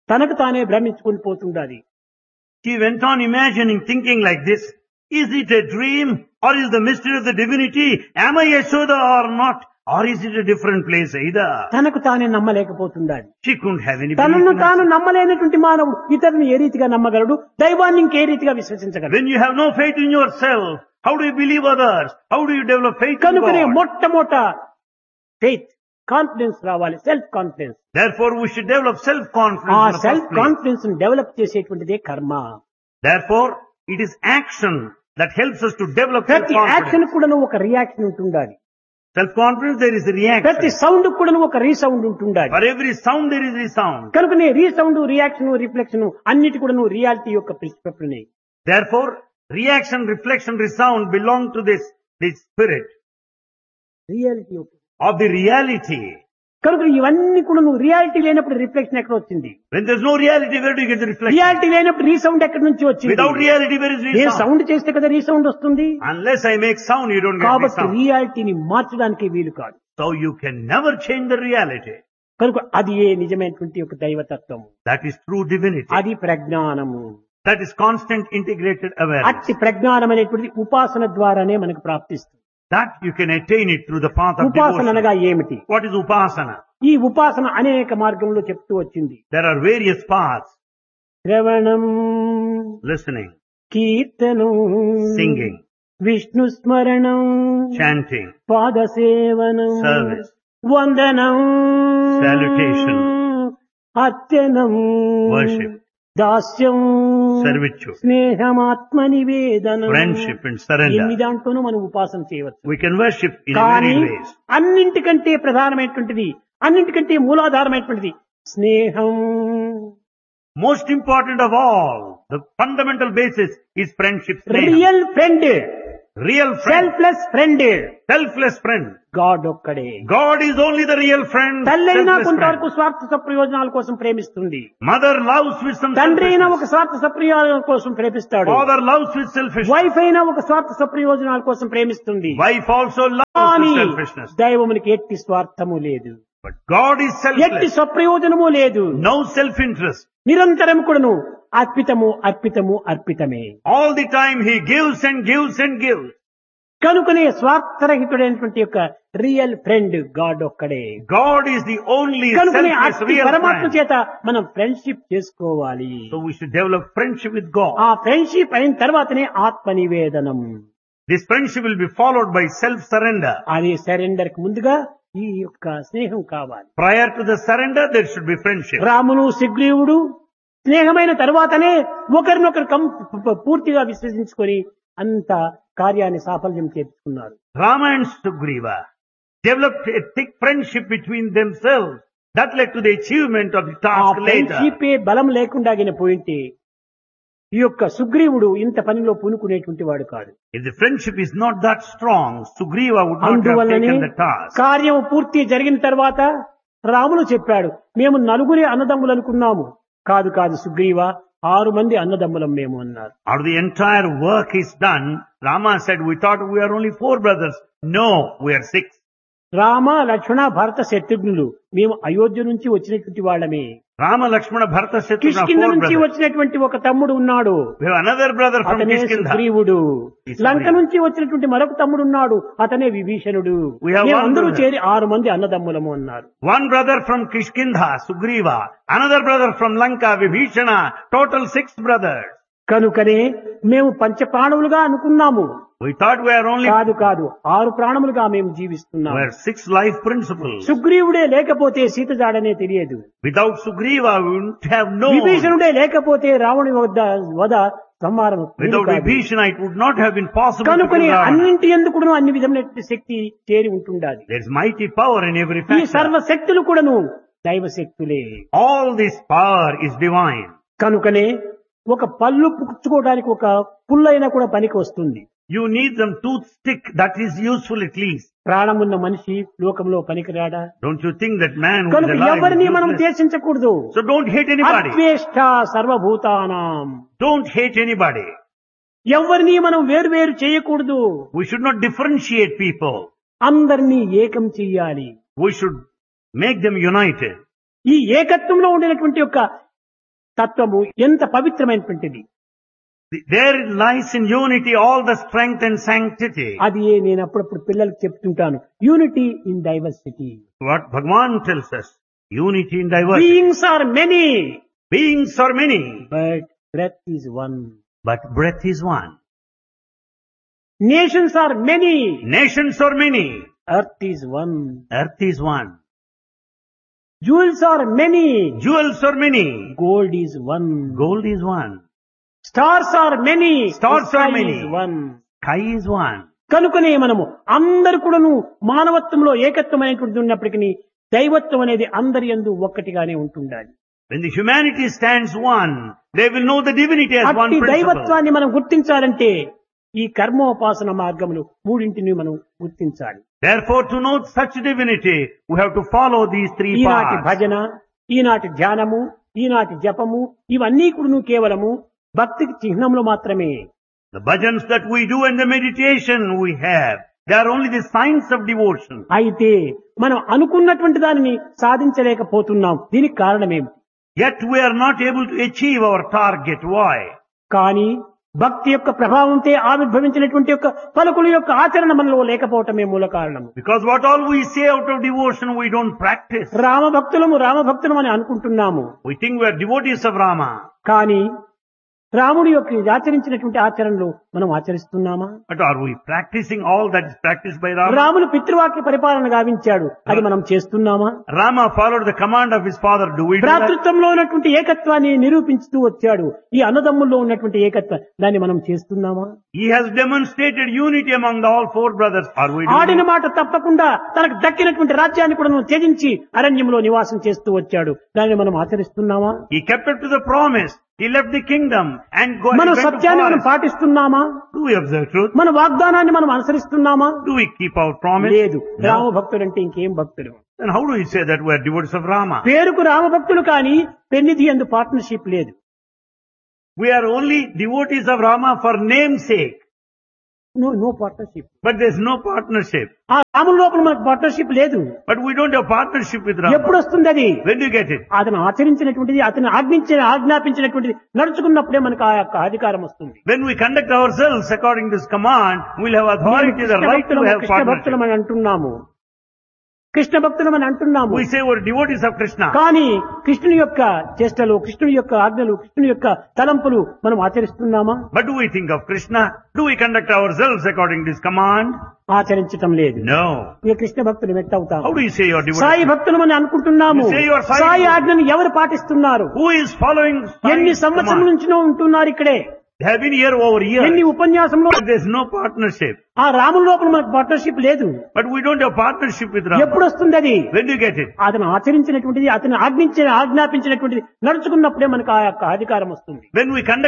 తనకు తానే భ్రమించుకుని పోతుండాలి He went on imagining, thinking like this. Is it a dream or is the mystery of the divinity? Am I Yashoda or not? Or is it a different place either? తనకు తానే నమ్మలేకపోతుండాలి She couldn't have any belief తనను in తాను herself. నమ్మలేనటువంటి మానవుడు ఇతరుని ఏ రీతిగా నమ్మగలడు దైవాన్ని ఇంకే రీతిగా విశ్వసించగలడు When you have no faith in yourself, how do you believe others? How do you develop faith in కనుకనే God? మొట్టమొదట ఫెయిత్ కాన్ఫిడెన్స్ రావాలి self confidence Therefore, we should develop ఆ self-confidence in the self first place. Confidence develop చేసేటువంటిదే కర్మ Therefore, it is action that helps us to develop ప్రతి action self-confidence. కూడా ఒక reaction ఉంటుండాలి Self-confidence, there is a ప్రతి reaction. Sound కూడా ఒక రీసౌండ్ ఉంటుండాలి For every sound, there is a sound. కనుకనే రీసౌండ్ రియాక్షన్ రిఫ్లెక్షన్ అన్నిటి కూడా రియాలిటీ యొక్క principle Therefore, reaction, reflection, resound belong to this, this spirit reality యొక్క of the reality. కనుక ఇవన్నీ కూడా నువ్వు రియాలిటీ లేనప్పుడు రిఫ్లెక్షన్ ఎక్కడ వచ్చింది When there's no reality, where do you get the reflection? Reality లేనప్పుడు రీసౌండ్ ఎక్కడి నుంచి వచ్చింది Without reality, where is a resound? Sound చేస్తే కదా రీసౌండ్ వస్తుంది Unless I make sound, you don't get కాబట్టి resound. రియాలిటీని మార్చడానికి వీలు కాదు So you can never change the reality. కనుక అది ఏ నిజమైనటువంటి ఒక దైవతత్వం That is true divinity. అది ప్రజ్ఞానము That is constant integrated awareness. అట్టి ప్రజ్ఞానం అనేటువంటిది ఉపాసన ద్వారానే మనకు ప్రాప్తిస్తుంది That you can attain it through the path of ఉపాసన devotion. అనగా ఏమిటి What is upasana? ఈ ఉపాసన అనేక మార్గంలో చెప్తూ వచ్చింది There are various paths. శ్రవణం Listening, కీర్తనం singing, విష్ణు స్మరణం chanting, పాదసేవనం Service. వందనం Salutation. అర్చనం Worship. Dasyam servitude, స్నేహమాత్మ నివేదనం friendship and ఎన్ని surrender. దాంట్లోనూ మనం ఉపాసన చేయవచ్చు We can worship in కానీ many ways. అన్నింటికంటే ప్రధానమైనటువంటిది అన్నింటికంటే మూలాధారమైనటువంటిది స్నేహం Most important of all, the fundamental basis is friendship. sneha. Real friend Real friend, selfless friend selfless friend. God ఒక్కడే God is only the real friend. తల్లైనా selfless కొంతవరకు friend. స్వార్థ సప్రయోజనాల కోసం ప్రేమిస్తుంది Mother loves with some తండ్రి అయినా ఒక selfishness. స్వార్థ సప్రయోజనాల కోసం ప్రేమిస్తాడు Father loves with selfishness. Wife అయినా ఒక స్వార్థ సప్రయోజనాల కోసం ప్రేమిస్తుంది Wife also loves కానీ with selfishness. దైవమునికి ఎట్టి స్వార్థము లేదు But God is ఎట్టి selfless. స్వప్రయోజనము లేదు No self-interest. నిరంతరం కూడాను అర్పితము అర్పితము అర్పితమే All the time He gives and gives and gives. కనుకనే స్వార్థరహితుడైనటువంటి యొక్క రియల్ ఫ్రెండ్ గాడ్ ఒక్కడే God is the only కనుకనే selfless అట్టి real పరమాత్మ friend. చేత మనం ఫ్రెండ్షిప్ చేసుకోవాలి So we should develop friendship with God. ఆ ఫ్రెండ్షిప్ అయిన తర్వాతనే ఆత్మ నివేదనం This friendship will be followed by self-surrender. అది సరెండర్ కి ముందుగా ఈ యొక్క స్నేహం కావాలి Prior to the surrender, there should be friendship. Ramulu సుగ్రీవుడు స్నేహమైన తర్వాతనే ఒకరినొకరు కం పూర్తిగా విశ్వసించుకొని అంత కార్యాన్ని సాఫల్యం చేర్చుకున్నారు Rama and Sugriva developed a thick friendship between themselves. That led to the achievement of the ah task later. Friendship బలం లేకుండా పోయింటే ఈ యొక్క సుగ్రీవుడు ఇంత పనిలో పూనుకునేటువంటి వాడు కాదు If the friendship is not that strong, Sugriva would not have అందువల్లనే taken the task. కార్యం పూర్తి జరిగిన తర్వాత రాములు చెప్పాడు మేము నలుగురే అన్నదమ్ములు అనుకున్నాము కాదు కాదు సుగ్రీవ ఆరు మంది అన్నదమ్ములం మేము అన్నారు After the entire work is done, Rama said, we thought we are only four brothers. No, we are six. Rama లక్ష్మణ భరత శత్రుఘ్నులు మేము అయోధ్య నుంచి వచ్చినటువంటి వాళ్ళమే Rama, Lakshmana, Bharata, Shatrugna, Kishkindha four నుంచి brothers. వచ్చినటువంటి ఒక తమ్ముడు ఉన్నాడు We have another brother from అతనే Kishkinda. సుగ్రీవుడు ఈ లంక సుగ్రీవుడు. నుంచి వచ్చినటువంటి మరొక తమ్ముడు ఉన్నాడు అతనే విభీషణుడు We have మేము one అందరూ brother. చేరి ఆరు మంది అన్నదమ్ములము అన్నారు One brother from Kishkindha, Sugriva. Another brother from Lanka, Vibhishana. Total six brothers. కనుకనే మేము పంచప్రాణములుగా అనుకున్నాము We thought we are only, కాదు కాదు ఆరు ప్రాణములుగా మేము జీవిస్తున్నాము we are six life principles. సుగ్రీవుడే లేకపోతే సీత జాడనే తెలియదు Without Sugriva, we wouldn't have known. విభీషణుడే లేకపోతే రావణి వద్ద వద సంహారం వీలు Without కాదు. Vibhishana, it would not have been possible to కనుకనే kill Ravana. అన్నింటి ఎందుకు అన్ని విధమైన శక్తి చేరి ఉంటుండాలి There is mighty power in every ఈ factor. సర్వ శక్తులు కూడాను దైవ శక్తులే All this power is divine. కనుకనే ఒక పళ్ళు పుచ్చుకోవడానికి ఒక పుల్లైనా కూడా పనికి వస్తుంది You need some toothpick that is useful at least. ప్రాణమున్న మనిషి లోకంలో పనికిరాడా Don't you think that man who is కనుక alive ఎవరిని is మనం useless? ద్వేషించకూడదు So don't hate anybody. అద్వేష్ట సర్వభూతానాం Don't hate anybody. ఎవరిని మనం వేరు వేరు చేయకూడదు We should not differentiate people. అందరినీ ఏకం చెయ్యాలి We should make them united. ఈ ఏకత్వంలో ఉండినటువంటి యొక్క తత్వము ఎంత పవిత్రమైనటువంటిది There lies in unity all the strength and sanctity. అది నేను అప్పుడప్పుడు పిల్లలకు చెప్తుంటాను unity in diversity What Bhagavan tells us. Unity in diversity. Beings are many Beings are many, బట్ బ్రెత్ ఈజ్ వన్ but breath is one. Nations are many Nations are many, ఎర్త్ ఈజ్ వన్ earth is one. Jewels are many Jewels are many, గోల్డ్ ఈజ్ వన్ gold is one. Stars are many Stars are many. One Sky is one. కనుకనే మనము అందరు కూడాను మానవత్వంలో ఏకత్వమైనటువంటి ఉన్నప్పటికీ దైవత్వం అనేది అందరి యందు ఒక్కటిగానే ఉంటుండాలి When the humanity stands one, they will know the divinity as one అట్టి principle. దైవత్వాన్ని మనం గుర్తించాలంటే ఈ కర్మోపాసన మార్గములు మూడింటిని మనం గుర్తించాలి Therefore, to know such divinity, we have to follow these three ఈనాటి paths. భజన ఈనాటి ధ్యానము ఈనాటి జపము ఇవన్నీ కూడా కేవలము భక్తికి చిహ్నములు మాత్రమే The bhajans that we do and the meditation we have, they are only the signs of devotion. అయితే మనం అనుకున్నటువంటి దానిని సాధించలేకపోతున్నాం దీనికి కారణమేమి Yet we are not able to achieve our target. Why? కానీ భక్తి యొక్క ప్రభావంతో ఆవిర్భవించినటువంటి యొక్క పలుకుల యొక్క ఆచరణ మనలో లేకపోవటమే మూల కారణం Because what all we say out of devotion we don't practice. Rama భక్తులము Rama భక్తులం అని అనుకుంటున్నాము We think we are devotees of Rama. కానీ రాముడి యొక్క ఆచరించినటువంటి ఆచరణలు మనం ఆచరిస్తున్నామా But are we practicing all that is practiced by Rama? Ramulu పితృవాక్య పరిపాలన గావించాడు అది మనం చేస్తున్నామా Rama followed the command of his father. Do we do that? భ్రాతృత్వంలో ఉన్నటువంటి ఏకత్వాన్ని నిరూపించుతూ వచ్చాడు ఈ అన్నదమ్ముల్లో ఉన్నటువంటి ఏకత్వం దాన్ని మనం చేస్తున్నామా He has demonstrated unity among the all four brothers. Are we doing ఆడిన it? మాట తప్పకుండా తనకు దక్కినటువంటి రాజ్యాన్ని కూడా త్యజించి అరణ్యంలో నివాసం చేస్తూ వచ్చాడు దాన్ని మనం ఆచరిస్తున్నామా He kept up to the promise. He left the kingdom and go మన went to సత్యాన్ని మనం forest. పాటిస్తున్నామా Do we observe truth? మన వాగ్దానాన్ని మనం అనుసరిస్తున్నామా Do we keep our promise? లేదు రామ No. భక్తుడు అంటే ఇంకేం భక్తుడు Then how do we say that we are devotees of Rama? పేరుకు రామ భక్తులు కానీ పెన్నిధి ఎందు పార్ట్నర్షిప్ లేదు We are only devotees of Rama for namesake. No no partnership But there's no partnership. ఆ రాముల లోపల మనకు పార్ట్నర్షిప్ లేదు But we don't have partnership with Rama. ఎప్పుడు వస్తుంది అది When do you get it? అతను ఆచరించినటువంటిది అతను ఆజ్ఞించిన ఆజ్ఞాపించినటువంటిది నడుచుకున్నప్పుడే మనకు ఆ యొక్క అధికారం వస్తుంది When we conduct ourselves according to this command, we'll have authority, the Krishna right to భక్తులం have Krishna partnership. భక్తులం అని అంటున్నాము కృష్ణ భక్తులం అని అంటున్నాము We say we're devotees of Krishna. కానీ కృష్ణుని యొక్క చేష్టలు కృష్ణుని యొక్క ఆజ్ఞలు కృష్ణుని యొక్క తలంపులు మనం ఆచరిస్తున్నామా But do we think of Krishna? Do we conduct ourselves according to his command? ఆచరించటం లేదు No. ఇక కృష్ణ భక్తులు ఎట్ట How అవుతాము do you say you're Sai devotees? భక్తులం అని అనుకుంటున్నాము You say you are Sai Sai devotee. ఆజ్ఞను ఎవరు పాటిస్తున్నారు Who is following ఎన్ని Sai's సంవత్సరం command? నుంచినో ఉంటున్నారు ఇక్కడే They have been here over ఎన్ని years. ఉపన్యాసంలో But there's no partnership. ఆ రాముల లోపల మనకు పార్ట్నర్షిప్ లేదు But we don't have partnership with Rama. ఎప్పుడు వస్తుంది అది When do you get it? అతను ఆచరించినటువంటిది అతను ఆజ్ఞించిన ఆజ్ఞాపించినటువంటిది నడుచుకున్నప్పుడే మనకు ఆ యొక్క అధికారం వస్తుంది When we conduct